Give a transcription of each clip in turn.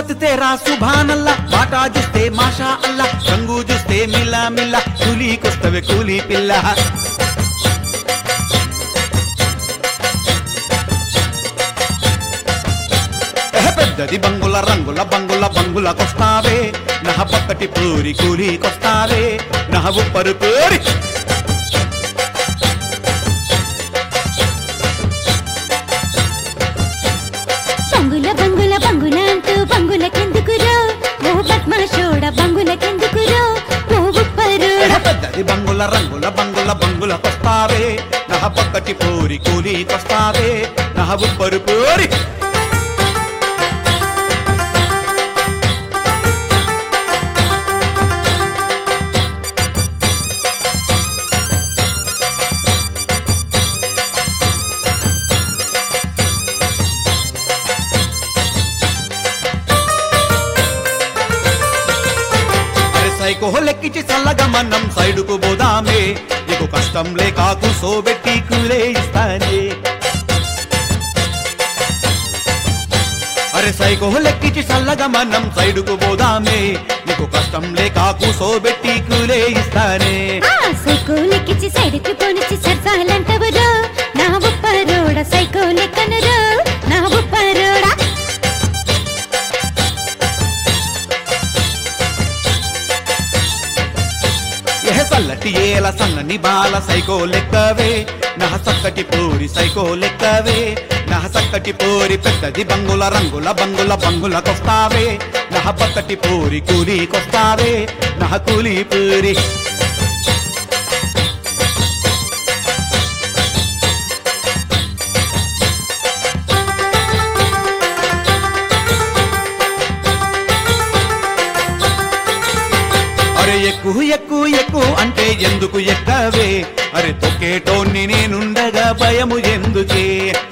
సూరత్ తేరా సుభానల్లా బాటా చూస్తే మాషా అల్లా రంగు చూస్తే మిల్లా మిల్లా కూలీకొస్తవే కూలీ పిల్ల ఎహ పెద్దది బంగుల రంగుల బంగుల బంగులకొస్తావే నహ పక్కటి పూరి కూలీకొస్తావే నహ ఉప్పరు పూరి బంగుల బంగుల బంగుల అంటూ బంగులకెందుకురో ఓ పద్మాషోడ బంగులకెందుకురో ఓ ఉప్పరోడ ఎహ పెద్దది బంగుల రంగుల బంగుల బంగులకొస్తావే నహ పక్కటి పూరి కూలీకొస్తావే నహ ఉప్పరు పూరి అరే సైకో లెక్కించి చల్లగా మనం సైడుకు పోదామే నీకు కష్టం లేక కూసోబెట్టి కూలే ఇస్తానే అరే సైకో లెక్కించి చల్లగా మనం సైడుకు పోదామే నీకు కష్టం లేక కూసోబెట్టి కూలే ఇస్తానే ఆ సైకోలెక్కిచ్చి సైడ్కి పోనిచ్చి సరసాలంటవరో నా ఉప్పరోడ సైకో లెక్కనరో నా ఉప్పరోడ ఎహ సల్లటి ఏల సన్నని బాల సైకో లెక్కవే నహ సక్కటి పూరి సైకో లెక్కవే నహ సక్కటి పూరి పెద్దది బంగుల రంగుల బంగుల బంగులకొస్తావే నహ పక్కటి పూరి కూలీకొస్తావే నహ కూలీ పూరి అరే ఎక్కువ ఎక్కువ ఎక్కువ అంటే ఎందుకు ఎక్కవే అరే తొక్కేటోన్ని నేనుండగా భయము ఎందుకే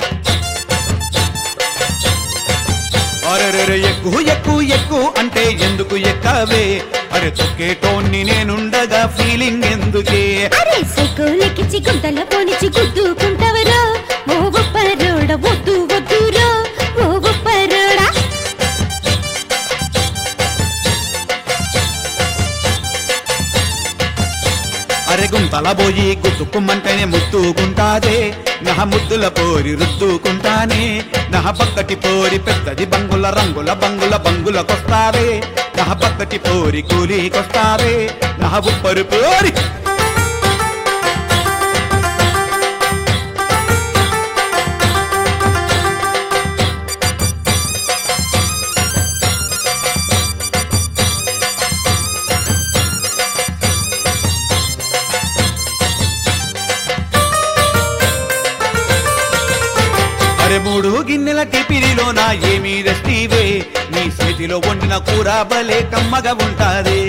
అరే ఎక్కువ ఎక్కువ ఎక్కువ అంటే ఎందుకు ఎక్కవే అరే తొక్కేటోన్ని నేనుండగా ఫీలింగ్ ఎందుకే అరే సైకోలెక్కిచ్చి గుంతలో పోనిచ్చి గుద్దుకుంటవరో ఓ ఉప్పరోడ వద్దు వద్దురో ఓ ఉప్పరోడ అరే గుంతల పోయి గుద్దుకుమ్మంటేనే ముత్తుకుంటాదే నహ ముద్దుల పోరి రుద్దుకుంటానే నహ పక్కటి పోరి పెద్దది బంగుల రంగుల బంగుల బంగులకొస్తావే నహ పక్కటి పోరి కూలీకొస్తావే నహ ఉప్పరు పోరి అరే మూడు గిన్నెల టిపిరిలోన ఏమీ రెస్టీవే నీ చేతిలో వండిన కూర భలే కమ్మగా ఉంటాదే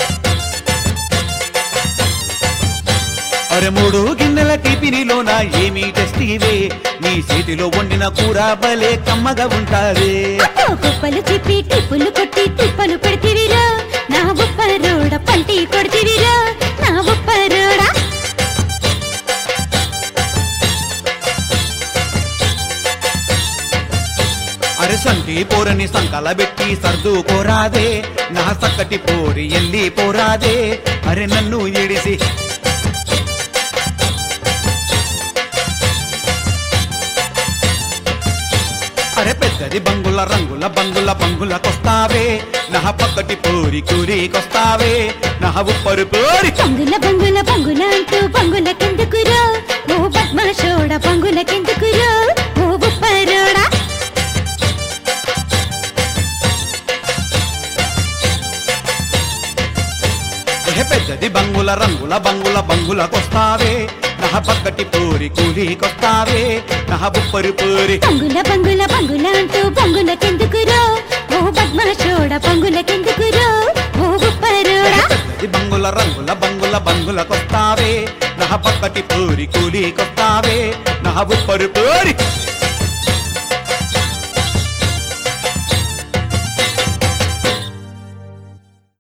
అరే మూడు గిన్నెల టిపిరిలోన ఏమీ టెస్టీవే నీ చేతిలో వండిన కూర భలే కమ్మగా ఉంటాదే అట్టో కుప్పలు చెప్పి టిప్పులు కొట్టి తిప్పలు పెడితివిరో నా ఉప్పరోడ పంటి కొడితివిరో నా ఉప్పరోడ అరే సంటి పోరని సంకల పెట్టి సర్దు కోరాదే నా సక్కటి పోరి ఎల్లి పోరాదే అరే నన్ను ఎడిసి అరే పెద్దది బంగుల రంగుల బంగుల బంగులకొస్తావే నహ పక్కటి పోరి కూరికొస్తావే నహ ఉప్పరు పోరి బంగుల బంగుల బంగుల అంటూ బంగులకెందుకురో ఓ పద్మాషోడ బంగులకెందుకురో ఓ ఉప్పరోడ ఎహె పెద్దది బంగుల రంగుల బంగుల బంగులకొస్తావే నహ పక్కటి పోరి కూలికొస్తావే నహ ఉప్పరు పోరి బంగుల బంగుల బంగుల అంటూ బంగులకెందుకురో ఓ పద్మాషోడ బంగులకెందుకురో ఓ ఉప్పరోడ పెద్దది బంగుల రంగుల బంగుల బంగులకొస్తావే నహ పక్కటి పూరి కూలికొస్తావే నహ ఉప్పరు పూరి